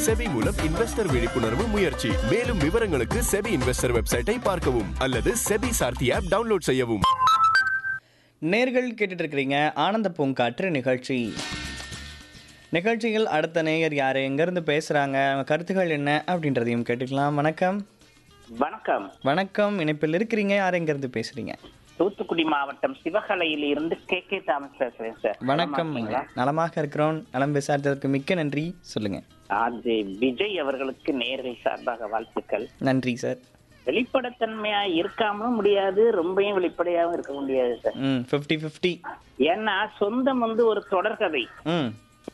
SEBI மூலம் investor விழிப்புணர்வு முயற்சி மேலும் விவரங்களுக்கு செபி இன்வெஸ்டர் வெப்சைட்டை பார்க்கவும் அல்லது செபி சார்த்தி ஆப் டவுன்லோட் செய்யவும் நேர்கள் கேட்டுட்டு இருக்கிறீங்க ஆனந்த பூங்காற்று நிகழ்ச்சி நிகழ்ச்சியில் அடுத்த நேயர் யார் எங்கேருந்து பேசுகிறாங்க அவங்க கருத்துக்கள் என்ன அப்படின்றதையும் கேட்டுக்கலாம் வணக்கம் வணக்கம் வணக்கம் இணைப்பில் இருக்கிறீங்க யார் எங்கேருந்து பேசுகிறீங்க தூத்துக்குடி மாவட்டம் சிவகலையில் இருந்து கே கே தாமஸ் பேசுறேன் சார் வணக்கம் நலமா நலமாக இருக்கிறோம் நலம் விசாரித்ததற்கு மிக்க நன்றி சொல்லுங்கள் அது விஜய் அவர்களுக்கு நேர்கள் சார்பாக வாழ்த்துக்கள் நன்றி சார் வெளிப்படைத்தன்மையா இருக்காமலும் முடியாது ரொம்பவும் வெளிப்படையாவும் இருக்க முடியாது சார் ம் ஃபிஃப்டி ஃபிஃப்டி ஏன்னா சொந்தம் வந்து ஒரு தொடர்கதை ம்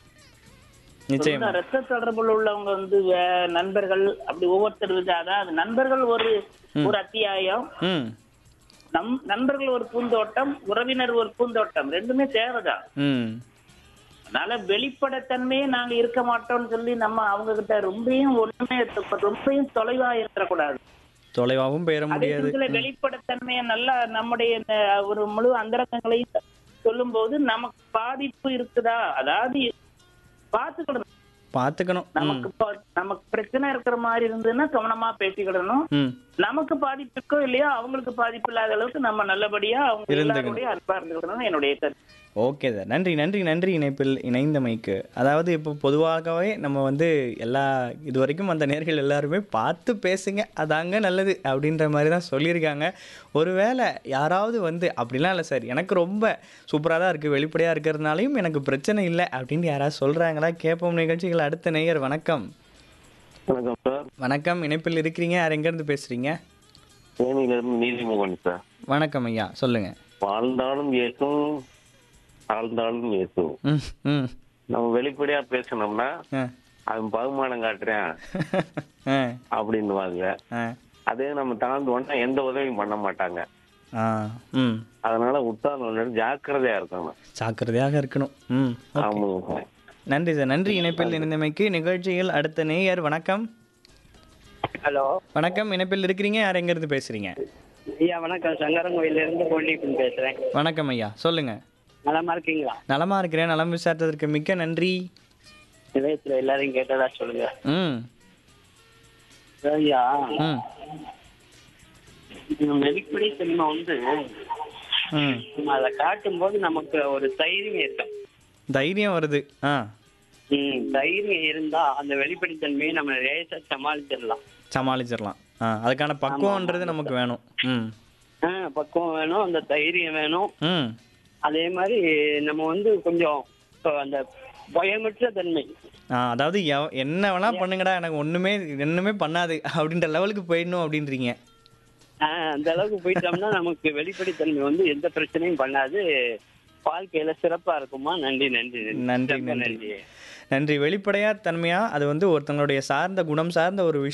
நிச்சயம் சொந்த ரத்த தொடர்புல உள்ளவங்க வந்து வே- நண்பர்கள் அப்படி ஒவ்வொருத்தர் வித- அதாவது நண்பர்கள் ஒரு ஒரு அத்தியாயம் ம் நம் நண்பர்கள் ஒரு பூந்தோட்டம் உறவினர் ஒரு பூந்தோட்டம் ரெண்டுமே தேவைதான் ம் அதனால வெளிப்படைத்தன்மையே நாங்க இருக்க மாட்டோம்னு சொல்லி நம்ம அவங்க கிட்ட ரொம்பவும் ஒண்ணுமே இருக்க- ரொம்பவும் தொலைவா இருக்கக்கூடாது தொலைவாகவும் பெயர அதே முடியாது சமயத்துல வெளிப்படைத்தன்மையை நல்லா நம்முடைய இந்த ஒரு முழு அந்தரங்கங்களையும் சொல்லும் போது நமக்கு பாதிப்பு இருக்குதா அதாவது பாத்துக்கிடணும் பார்த்துக்கணும் ம் நமக்கு ப- நமக்கு பிரச்சனை இருக்கிற மாதிரி இருந்ததுன்னா கவனமா பேசிக்கிடணும் ம் நமக்கு பாதிப்பு இருக்கோ இல்லையோ அவங்களுக்கு பாதிப்பு இல்லாத அளவுக்கு நம்ம நல்லபடியா அவங்க இருந்துக்கணும். எல்லாருடைய அன்பா இருந்துக்கணும் என்னுடைய கருத்து ஓகே சார் நன்றி நன்றி நன்றி இணைப்பில் இணைந்தமைக்கு அதாவது இப்போ பொதுவாகவே நம்ம வந்து எல்லா இது வரைக்கும் அந்த நேர்கள் எல்லாருமே பார்த்து பேசுங்க அதாங்க நல்லது அப்படின்ற மாதிரி தான் சொல்லியிருக்காங்க ஒருவேளை யாராவது வந்து அப்படிலாம் இல்லை சார் எனக்கு ரொம்ப சூப்பராக தான் இருக்குது வெளிப்படையாக இருக்கிறதுனாலையும் எனக்கு பிரச்சனை இல்லை அப்படின்னு யாராவது சொல்கிறாங்களா கேட்போம் நிகழ்ச்சிகள் அடுத்த நேயர் வணக்கம் வணக்கம் சார் வணக்கம் இணைப்பில் இருக்கிறீங்க யார் எங்கேருந்து பேசுகிறீங்க தேனியில இருந்து நீதிமோகன் சார் வணக்கம் ஐயா சொல்லுங்கள் வாழ்ந்தாலும் ஏசும் தாழ்ந்தாலும் ஏசும் ம் ம் நம்ம வெளிப்படையா பேசணும்னா ஆ அவன் பகுமானம் காட்டுறேன் ஆ அப்படின்னுவாங்க ஆ அதே நம்ம தாழ்ந்து உடனே எந்த உதவியும் பண்ண மாட்டாங்க ஆ ம் அதனால உத்தாரணம் ஜாக்கிரதையா இருக்கணும் ஜாக்கிரதையாக இருக்கணும் ம் ஓகே. ஆமாங்க சார் நன்றி சார் நன்றி இணைப்பில் இணைந்தமைக்கு நிகழ்ச்சியில் அடுத்த நேயர் வணக்கம் ஹலோ வணக்கம் இணைப்பில் இருக்கிறீங்க யார் எங்கேருந்து பேசுறீங்க ஐயா வணக்கம் சங்கரங்கோயில இருந்து பொன்னிப்பன் பேசுறேன் வணக்கம் ஐயா சொல்லுங்க நலமா இருக்கீங்களா நலமா இருக்கிறேன் நலம் விசாரித்ததற்கு மிக்க நன்றி நிலையத்துல எல்லாரையும் கேட்டதா சொல்லுங்க ம் ஐயா ம் இந்த வெளிப்படை தன்மை வந்து ம் நம்ம அதை காட்டும் போது நமக்கு ஒரு தைரியம் இருக்கும் தைரியம் வருது ஆ ம், தைரியம் இருந்தா அந்த வெளிப்படைத்தன்மையை நம்ம லேசா சமாளிச்சிடலாம் சமாளிச்சிடலாம் ஆ அதுக்கான பக்குவம்ன்றது நமக்கு வேணும் ம் ஆ, பக்குவம் வேணும் அந்த தைரியம் வேணும் ம் அதே மாதிரி நம்ம வந்து கொஞ்சம் இப்போ அந்த பயமற்ற தன்மை ஆ அதாவது எவ- என்ன வேணா பண்ணுங்கடா எனக்கு ஒன்றுமே ஒன்றுமே பண்ணாது அப்படின்ற லெவலுக்கு போயிடணும் அப்படின்றீங்க ஆ, அந்த அளவுக்கு போயிட்டோம்னா நமக்கு வெளிப்படைத்தன்மை வந்து எந்த பிரச்சனையும் பண்ணாது வாழ்க்கையில சிறப்பா இருக்குமா நன்றி நன்றி நன்றி ரொம்ப நன்றி நன்றி வெளிப்படையா தன்மையா அது வந்து ஒருத்தங்களுடைய சார்ந்த குணம் சார்ந்த ஒரு விஷயம்